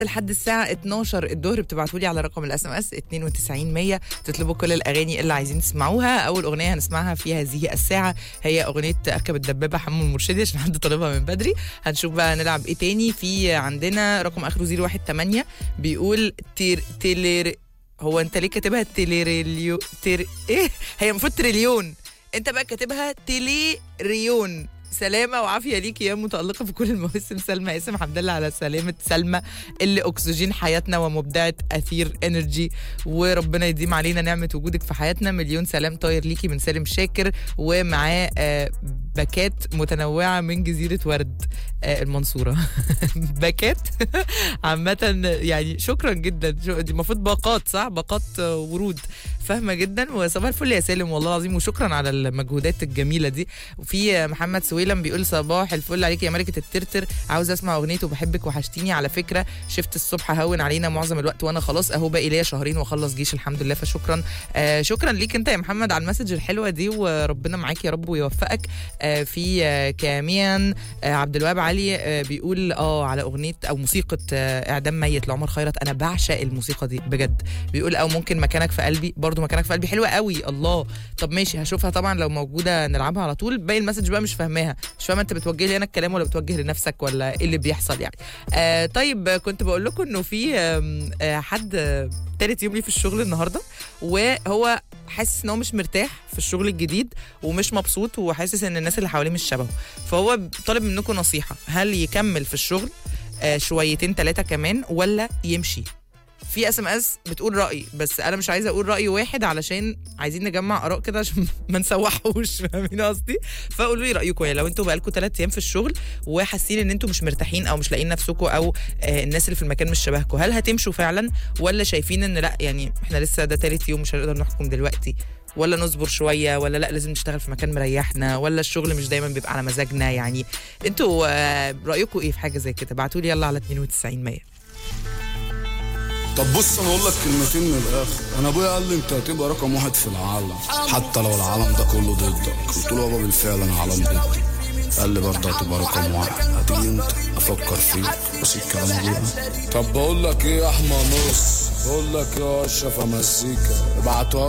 لحد الساعة 12 الظهر بتبعتوا لي على رقم الاس ام اس 92 100 تطلبوا كل الاغاني اللي عايزين تسمعوها اول اغنية هنسمعها في هذه الساعة هي اغنية اركب الدبابة حمو المرشدي عشان حد طالبها من بدري هنشوف بقى نلعب ايه تاني في عندنا رقم اخره 018 بيقول تير تيلير هو انت ليه كاتبها تيليريليو تير ايه هي المفروض تريليون انت بقى كاتبها تيليريون سلامة وعافية ليكي يا متألقة في كل المواسم سلمى اسم الحمد لله على سلامة سلمى اللي أكسجين حياتنا ومبدعة أثير انرجي وربنا يديم علينا نعمة وجودك في حياتنا مليون سلام طاير ليكي من سالم شاكر ومعاه آه، باكات متنوعة من جزيرة ورد آه، المنصورة باكات عامة يعني شكرا جدا شو- دي المفروض باقات صح باقات آه، ورود فاهمة جدا وصباح الفل يا سالم والله العظيم وشكرا على المجهودات الجميلة دي وفي آه، محمد سويلم بيقول صباح الفل عليك يا ملكة الترتر عاوز اسمع اغنية وبحبك وحشتيني على فكرة شفت الصبح هون علينا معظم الوقت وانا خلاص اهو باقي ليا شهرين واخلص جيش الحمد لله فشكرا آه شكرا ليك انت يا محمد على المسج الحلوة دي وربنا معاك يا رب ويوفقك آه في آه كمان آه عبد الوهاب علي آه بيقول اه على اغنيه او موسيقى آه اعدام ميت لعمر خيرت انا بعشق الموسيقى دي بجد بيقول او ممكن مكانك في قلبي برضو مكانك في قلبي حلوه قوي الله طب ماشي هشوفها طبعا لو موجوده نلعبها على طول باقي المسج بقى مش فاهماها مش فاهمه انت بتوجه لي انا الكلام ولا بتوجه لنفسك ولا ايه اللي بيحصل يعني آه طيب آه، كنت بقول لكم انه في آم، آه حد آه، تالت يوم لي في الشغل النهارده وهو حاسس ان هو مش مرتاح في الشغل الجديد ومش مبسوط وحاسس ان الناس اللي حواليه مش شبهه فهو طالب منكم نصيحه هل يكمل في الشغل آه شويتين ثلاثه كمان ولا يمشي في اس ام اس بتقول راي بس انا مش عايزه اقول راي واحد علشان عايزين نجمع اراء كده عشان ما نسوحوش فاهمين قصدي فقولوا لي رايكم يعني لو انتوا بقالكم ثلاث ايام في الشغل وحاسين ان انتوا مش مرتاحين او مش لاقيين نفسكم او آه الناس اللي في المكان مش شبهكم هل هتمشوا فعلا ولا شايفين ان لا يعني احنا لسه ده ثالث يوم مش هنقدر نحكم دلوقتي ولا نصبر شويه ولا لا لازم نشتغل في مكان مريحنا ولا الشغل مش دايما بيبقى على مزاجنا يعني انتوا آه، رايكم ايه في حاجه زي كده ابعتوا لي يلا على 92 100 طب بص انا اقول لك كلمتين من الاخر انا ابويا قال لي انت هتبقى رقم واحد في العالم حتى لو العالم ده كله ضدك قلت له يابا بالفعل انا عالم ضدي قال لي برضه هتبقى رقم واحد هتيجي انت افكر فيك بس الكلام ابويا طب بقول لك ايه يا احمى نص بقول لك ايه يا اشرف يا مسيكا ابعتوها